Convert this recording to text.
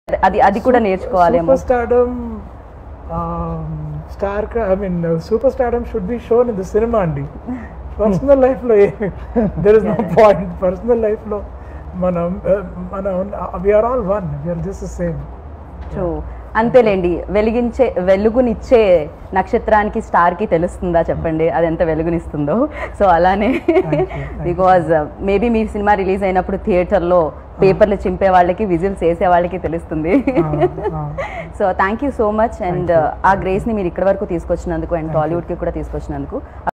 అది అది కూడా నేర్చుకోవాలేమో super stardom star I mean super stardom should be shown in the cinema అండి పర్సనల్ లైఫ్ లో there is no point personal life లో మనం uh, మనం we are all one we are just same true అంతేలేండి వెలిగించే వెలుగునిచ్చే నక్షత్రానికి స్టార్ కి తెలుస్తుందా చెప్పండి అది ఎంత వెలుగునిస్తుందో సో అలానే బికాజ్ మేబీ మీ సినిమా రిలీజ్ అయినప్పుడు థియేటర్లో పేపర్లు చింపే వాళ్ళకి విజిల్స్ వేసే వాళ్ళకి తెలుస్తుంది so thank you so much and uh grace ని మీరు ఇక్కడ వరకు తీసుకొచ్చినందుకు అండ్ టాలీవుడ్ కి కూడా తీసుకొచ్చినందుకు